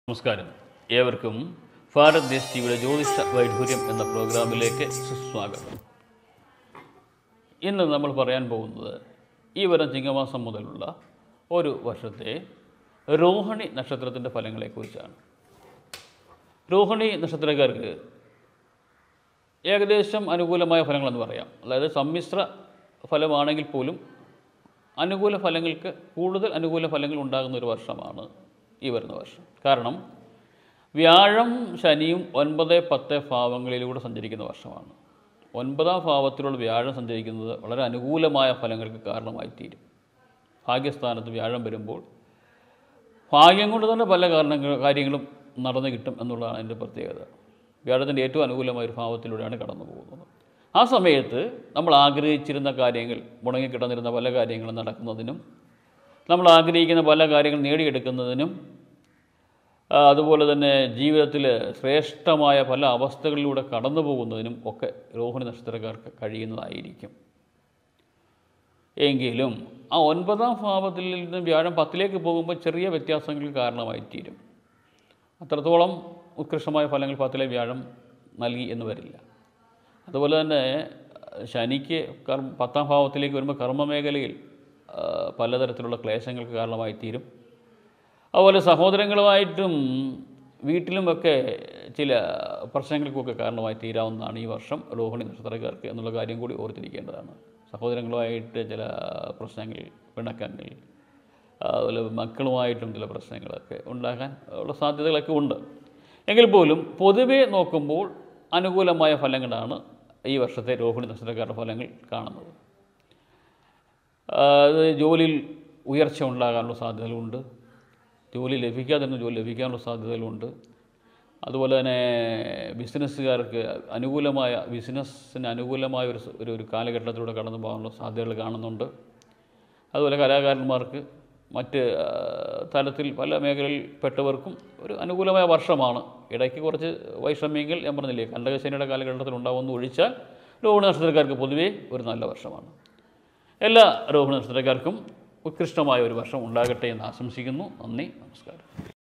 നമസ്കാരം ഏവർക്കും ഭാരത് ദേശ് ടിവിയുടെ ജ്യോതിഷ വൈഡൂര്യം എന്ന പ്രോഗ്രാമിലേക്ക് സുസ്വാഗതം ഇന്ന് നമ്മൾ പറയാൻ പോകുന്നത് ഈ വരം ചിങ്ങമാസം മുതലുള്ള ഒരു വർഷത്തെ രോഹിണി നക്ഷത്രത്തിൻ്റെ ഫലങ്ങളെക്കുറിച്ചാണ് രോഹിണി നക്ഷത്രക്കാർക്ക് ഏകദേശം അനുകൂലമായ ഫലങ്ങളെന്ന് പറയാം അതായത് സമ്മിശ്ര ഫലമാണെങ്കിൽ പോലും അനുകൂല ഫലങ്ങൾക്ക് കൂടുതൽ അനുകൂല ഫലങ്ങൾ ഉണ്ടാകുന്ന ഒരു വർഷമാണ് ഈ വരുന്ന വർഷം കാരണം വ്യാഴം ശനിയും ഒൻപത് പത്ത് ഭാവങ്ങളിലൂടെ സഞ്ചരിക്കുന്ന വർഷമാണ് ഒൻപതാം ഭാവത്തിലുള്ള വ്യാഴം സഞ്ചരിക്കുന്നത് വളരെ അനുകൂലമായ ഫലങ്ങൾക്ക് കാരണമായി തീരും ഭാഗ്യസ്ഥാനത്ത് വ്യാഴം വരുമ്പോൾ ഭാഗ്യം കൊണ്ട് തന്നെ പല കാരണങ്ങൾ കാര്യങ്ങളും നടന്നു കിട്ടും എന്നുള്ളതാണ് അതിൻ്റെ പ്രത്യേകത വ്യാഴത്തിൻ്റെ ഏറ്റവും അനുകൂലമായ ഒരു ഭാവത്തിലൂടെയാണ് കടന്നു പോകുന്നത് ആ സമയത്ത് നമ്മൾ ആഗ്രഹിച്ചിരുന്ന കാര്യങ്ങൾ മുടങ്ങിക്കിടന്നിരുന്ന പല കാര്യങ്ങളും നടക്കുന്നതിനും നമ്മൾ ആഗ്രഹിക്കുന്ന പല കാര്യങ്ങൾ നേടിയെടുക്കുന്നതിനും ആ, അതുപോലെ തന്നെ ജീവിതത്തിൽ ശ്രേഷ്ഠമായ പല അവസ്ഥകളിലൂടെ കടന്നു പോകുന്നതിനും ഒക്കെ രോഹിണി നക്ഷത്രക്കാർക്ക് കഴിയുന്നതായിരിക്കും എങ്കിലും ആ ഒൻപതാം ഭാവത്തിൽ നിന്ന് വ്യാഴം പത്തിലേക്ക് പോകുമ്പോൾ ചെറിയ വ്യത്യാസങ്ങൾക്ക് കാരണമായി തീരും അത്രത്തോളം ഉത്കൃഷ്ടമായ ഫലങ്ങൾ പത്തിലെ വ്യാഴം നൽകി എന്ന് വരില്ല അതുപോലെ തന്നെ ശനിക്ക് കർമ്മ പത്താം ഭാവത്തിലേക്ക് വരുമ്പോൾ കർമ്മമേഖലയിൽ ആ, പലതരത്തിലുള്ള ക്ലേശങ്ങൾക്ക് കാരണമായി തീരും അതുപോലെ സഹോദരങ്ങളുമായിട്ടും വീട്ടിലുമൊക്കെ ചില പ്രശ്നങ്ങൾക്കൊക്കെ കാരണമായി തീരാവുന്നതാണ് ഈ വർഷം രോഹിണി നക്ഷത്രക്കാർക്ക് എന്നുള്ള കാര്യം കൂടി ഓർത്തിരിക്കേണ്ടതാണ് സഹോദരങ്ങളുമായിട്ട് ചില പ്രശ്നങ്ങൾ പിണക്കങ്ങൾ അതുപോലെ മക്കളുമായിട്ടും ചില പ്രശ്നങ്ങളൊക്കെ ഉണ്ടാകാൻ ഉള്ള സാധ്യതകളൊക്കെ ഉണ്ട് എങ്കിൽ പോലും പൊതുവെ നോക്കുമ്പോൾ അനുകൂലമായ ഫലങ്ങളാണ് ഈ വർഷത്തെ രോഹിണി നക്ഷത്രക്കാരുടെ ഫലങ്ങൾ കാണുന്നത് ആ, അത് ജോലിയിൽ ഉയർച്ച ഉണ്ടാകാനുള്ള സാധ്യതകളുണ്ട് ജോലി ലഭിക്കാതെ തന്നെ ജോലി ലഭിക്കാനുള്ള സാധ്യതകളുണ്ട് അതുപോലെ തന്നെ ബിസിനസ്സുകാർക്ക് അനുകൂലമായ ബിസിനസ്സിന് അനുകൂലമായ ഒരു സ- ഒരു ഒരു കാലഘട്ടത്തിലൂടെ കടന്നു പോകാനുള്ള സാധ്യതകൾ കാണുന്നുണ്ട് അതുപോലെ കലാകാരന്മാർക്ക് മറ്റ് ആ, തലത്തിൽ പല മേഖലയിൽ പെട്ടവർക്കും ഒരു അനുകൂലമായ വർഷമാണ് ഇടയ്ക്ക് കുറച്ച് വൈഷമ്യങ്ങൾ ഞാൻ പറഞ്ഞില്ലേ കണ്ടകശനിയുടെ കാലഘട്ടത്തിൽ ഉണ്ടാവുമെന്ന് ഒഴിച്ചാൽ രോഹിണി നക്ഷത്രക്കാർക്ക് പൊതുവേ ഒരു നല്ല വർഷമാണ് എല്ലാ രോഹിണി നക്ഷത്രക്കാർക്കും ഉത്കൃഷ്ടമായ ഒരു വർഷം ഉണ്ടാകട്ടെ എന്ന് ആശംസിക്കുന്നു നന്ദി നമസ്കാരം